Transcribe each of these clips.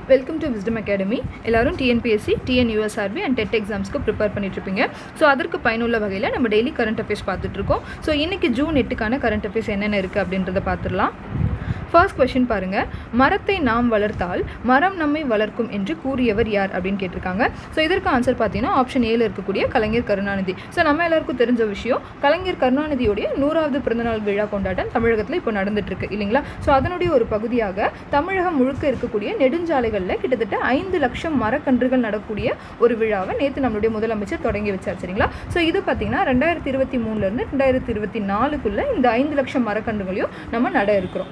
welcome to wisdom academy எல்லாரும் TNPSC TN USRB and TET எக்ஸாம்ஸ்க்கு prepare பண்ணிட்டுருப்பீங்க so அதற்கு பயனுள்ள வகையில் நம்ம டெய்லி கரண்ட் அஃபேர்ஸ் பார்த்துட்ருக்கோம் ஸோ இன்றைக்கி ஜூன் எட்டுக்கான கரண்ட் அஃபேர்ஸ் என்னென்ன இருக்குது அப்படின்றத பார்த்துடலாம் ஃபர்ஸ்ட் கொஷின் பாருங்கள் மரத்தை நாம் வளர்த்தால் மரம் நம்மை வளர்க்கும் என்று கூறியவர் யார் அப்படின்னு கேட்டிருக்காங்க ஸோ இதற்கு ஆன்சர் பார்த்தீங்கன்னா ஆப்ஷன் ஏல இருக்கக்கூடிய கலைஞர் கருணாநிதி ஸோ நம்ம எல்லாருக்கும் தெரிஞ்ச விஷயம் கலைஞர் கருணாநிதியுடைய நூறாவது பிறந்தநாள் விழா கொண்டாட்டம் தமிழகத்தில் இப்போ நடந்துட்டு இருக்கு இல்லைங்களா ஸோ அதனுடைய ஒரு பகுதியாக தமிழகம் முழுக்க இருக்கக்கூடிய நெடுஞ்சாலைகளில் கிட்டத்தட்ட ஐந்து லட்சம் மரக்கன்றுகள் நடக்கூடிய ஒரு விழாவை நேற்று நம்மளுடைய முதலமைச்சர் தொடங்கி வச்சார் சரிங்களா ஸோ இது பார்த்தீங்கன்னா ரெண்டாயிரத்தி இருபத்தி மூணுலேருந்து ரெண்டாயிரத்தி இருபத்தி நாலுக்குள்ளே இந்த ஐந்து லட்சம் மரக்கன்றுகளையும் நம்ம நட இருக்கிறோம்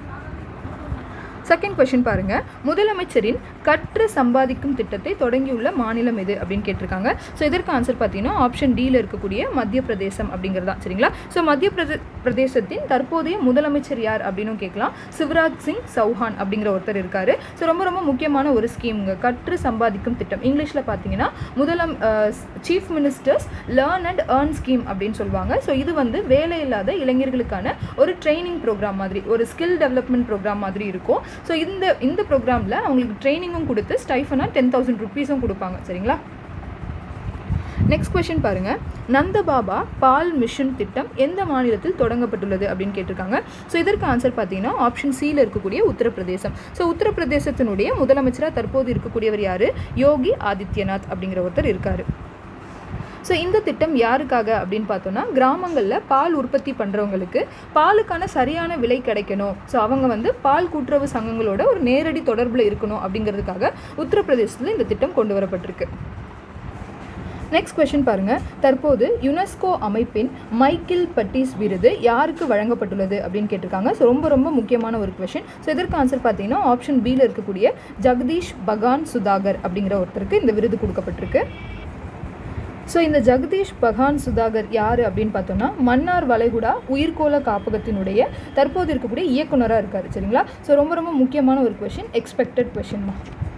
செகண்ட் கொஷின் பாருங்க முதலமைச்சரின் கற்று சம்பாதிக்கும் திட்டத்தை தொடங்கியுள்ள மாநிலம் எது அப்படின்னு கேட்டிருக்காங்க ஸோ இதற்கு ஆன்சர் பார்த்தீங்கன்னா ஆப்ஷன் டியில் இருக்கக்கூடிய மத்திய பிரதேசம் அப்படிங்கிறதா சரிங்களா ஸோ மத்திய பிரதே பிரதேசத்தின் தற்போதைய முதலமைச்சர் யார் அப்படின்னு கேட்கலாம் சிவராஜ் சிங் சௌஹான் அப்படிங்கிற ஒருத்தர் இருக்காரு ஸோ ரொம்ப ரொம்ப முக்கியமான ஒரு ஸ்கீமுங்க கற்று சம்பாதிக்கும் திட்டம் இங்கிலீஷில் பார்த்தீங்கன்னா முதலம் chief ministers learn and earn scheme அப்படின்னு சொல்லுவாங்க ஸோ இது வந்து வேலை இல்லாத இளைஞர்களுக்கான ஒரு ட்ரைனிங் ப்ரோக்ராம் மாதிரி ஒரு ஸ்கில் டெவலப்மெண்ட் ப்ரோக்ராம் மாதிரி இருக்கும் ஸோ இந்த இந்த ப்ரோக்ராமில் அவங்களுக்கு ட்ரைனிங்கும் கொடுத்து ஸ்டைஃபனாக டென் தௌசண்ட் ருபீஸும் கொடுப்பாங்க சரிங்களா நெக்ஸ்ட் கொஷின் பாருங்கள் நந்தபாபா பால் மிஷன் திட்டம் எந்த மாநிலத்தில் தொடங்கப்பட்டுள்ளது அப்படின்னு கேட்டிருக்காங்க ஸோ இதற்கு ஆன்சர் பார்த்தீங்கன்னா ஆப்ஷன் சியில் இருக்கக்கூடிய உத்தரப்பிரதேசம் ஸோ உத்தரப்பிரதேசத்தினுடைய முதலமைச்சராக தற்போது இருக்கக்கூடியவர் யார் யோகி ஆதித்யநாத் அப்படிங்கிற ஒருத்தர் இருக்கார் ஸோ இந்த திட்டம் யாருக்காக அப்படின்னு பார்த்தோன்னா கிராமங்களில் பால் உற்பத்தி பண்ணுறவங்களுக்கு பாலுக்கான சரியான விலை கிடைக்கணும் ஸோ அவங்க வந்து பால் கூட்டுறவு சங்கங்களோட ஒரு நேரடி தொடர்பில் இருக்கணும் அப்படிங்கிறதுக்காக உத்தரப்பிரதேசத்தில் இந்த திட்டம் கொண்டு வரப்பட்டிருக்கு நெக்ஸ்ட் கொஷின் பாருங்கள் தற்போது யுனெஸ்கோ அமைப்பின் மைக்கேல் பட்டீஸ் விருது யாருக்கு வழங்கப்பட்டுள்ளது அப்படின்னு கேட்டிருக்காங்க ஸோ ரொம்ப ரொம்ப முக்கியமான ஒரு கொஷின் ஸோ இதற்கு ஆன்சர் பார்த்தீங்கன்னா ஆப்ஷன் பியில் இருக்கக்கூடிய ஜெகதீஷ் பகான் சுதாகர் அப்படிங்கிற ஒருத்தருக்கு இந்த விருது கொடுக்கப்பட்டிருக்கு ஸோ இந்த ஜெகதீஷ் பகான் சுதாகர் யார் அப்படின்னு பார்த்தோம்னா மன்னார் வளைகுடா உயிர்கோள காப்பகத்தினுடைய தற்போது இருக்கக்கூடிய இயக்குனராக இருக்கார் சரிங்களா ஸோ ரொம்ப ரொம்ப முக்கியமான ஒரு கொஷின் எக்ஸ்பெக்டட் கொஷின்மா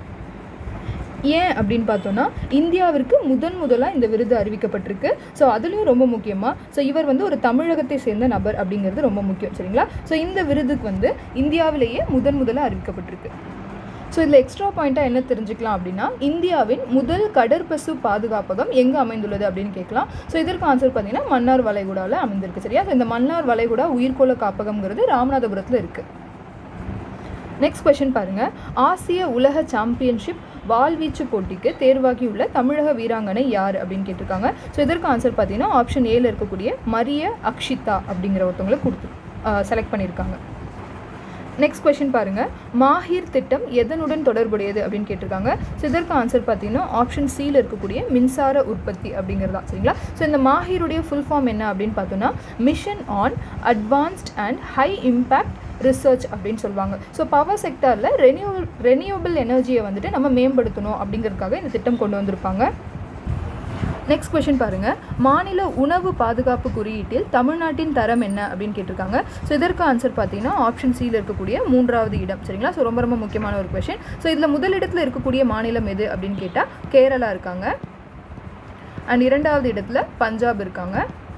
ஏன் அப்படின்னு பார்த்தோன்னா இந்தியாவிற்கு முதன் முதலாக இந்த விருது அறிவிக்கப்பட்டிருக்கு ஸோ அதுலேயும் ரொம்ப முக்கியமாக ஸோ இவர் வந்து ஒரு தமிழகத்தை சேர்ந்த நபர் அப்படிங்கிறது ரொம்ப முக்கியம் சரிங்களா ஸோ இந்த விருதுக்கு வந்து இந்தியாவிலேயே முதன் முதலாக அறிவிக்கப்பட்டிருக்கு ஸோ இதில் எக்ஸ்ட்ரா பாயிண்ட்டாக என்ன தெரிஞ்சுக்கலாம் அப்படின்னா இந்தியாவின் முதல் கடற்பசு பாதுகாப்பகம் எங்கே அமைந்துள்ளது அப்படின்னு கேட்கலாம் ஸோ இதற்கு ஆன்சர் பார்த்தீங்கன்னா மன்னார் வளைகுடாவில் அமைந்திருக்கு சரியா ஸோ இந்த மன்னார் வளைகுடா உயிர்கோள காப்பகம்ங்கிறது ராமநாதபுரத்தில் இருக்குது நெக்ஸ்ட் கொஷின் பாருங்கள் ஆசிய உலக சாம்பியன்ஷிப் வாள்வீச்சு போட்டிக்கு தேர்வாகியுள்ள தமிழக வீராங்கனை யார் அப்படின்னு கேட்டிருக்காங்க ஸோ இதற்கு ஆன்சர் பார்த்தீங்கன்னா ஆப்ஷன் ஏல இருக்கக்கூடிய மரிய அக்ஷிதா அப்படிங்கிற ஒருத்தவங்களை கொடுத்து செலக்ட் பண்ணியிருக்காங்க நெக்ஸ்ட் கொஷின் பாருங்கள் மாஹிர் திட்டம் எதனுடன் தொடர்புடையது அப்படின்னு கேட்டிருக்காங்க ஸோ இதற்கு ஆன்சர் பார்த்தீங்கன்னா ஆப்ஷன் சியில் இருக்கக்கூடிய மின்சார உற்பத்தி அப்படிங்கிறதா சரிங்களா ஸோ இந்த மாஹிருடைய ஃபுல் ஃபார்ம் என்ன அப்படின்னு பார்த்தோன்னா mission on advanced and high impact research அப்படின்னு சொல்லுவாங்க ஸோ பவர் செக்டாரில் ரெனியூவல் ரெனியூவபிள் எனர்ஜியை வந்துட்டு நம்ம மேம்படுத்தணும் அப்படிங்கிறதுக்காக இந்த திட்டம் கொண்டு வந்திருப்பாங்க நெக்ஸ்ட் கொஷின் பாருங்கள் மாநில உணவு பாதுகாப்பு குறியீட்டில் தமிழ்நாட்டின் தரம் என்ன அப்படின்னு கேட்டிருக்காங்க ஸோ இதற்கு ஆன்சர் பார்த்தீங்கன்னா ஆப்ஷன் சியில் இருக்கக்கூடிய மூன்றாவது இடம் சரிங்களா ஸோ ரொம்ப ரொம்ப முக்கியமான ஒரு கொஷின் ஸோ இதில் முதலிடத்தில் இருக்கக்கூடிய மாநிலம் எது அப்படின்னு கேட்டால் கேரளா இருக்காங்க அண்ட் இரண்டாவது இடத்துல பஞ்சாப் இருக்காங்க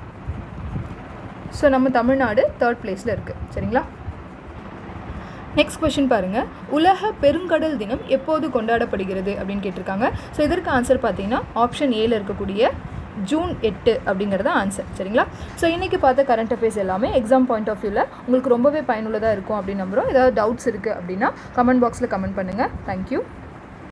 ஸோ நம்ம தமிழ்நாடு தேர்ட் பிளேஸில் இருக்குது சரிங்களா நெக்ஸ்ட் கொஷின் பாருங்கள் உலக பெருங்கடல் தினம் எப்போது கொண்டாடப்படுகிறது அப்படின்னு கேட்டிருக்காங்க ஸோ இதற்கு ஆன்சர் பார்த்தீங்கன்னா ஆப்ஷன் ஏல இருக்கக்கூடிய ஜூன் எட்டு அப்படிங்கிறது ஆன்சர் சரிங்களா ஸோ இன்றைக்கி பார்த்த கரண்ட் அஃபேர்ஸ் எல்லாமே எக்ஸாம் பாயிண்ட் ஆஃப் வியூவில் உங்களுக்கு ரொம்பவே பயனுள்ளதாக இருக்கும் அப்படின்னு நம்புகிறோம் ஏதாவது டவுட்ஸ் இருக்குது அப்படின்னா கமெண்ட் பாக்ஸில் கமெண்ட் பண்ணுங்கள் தேங்க்யூ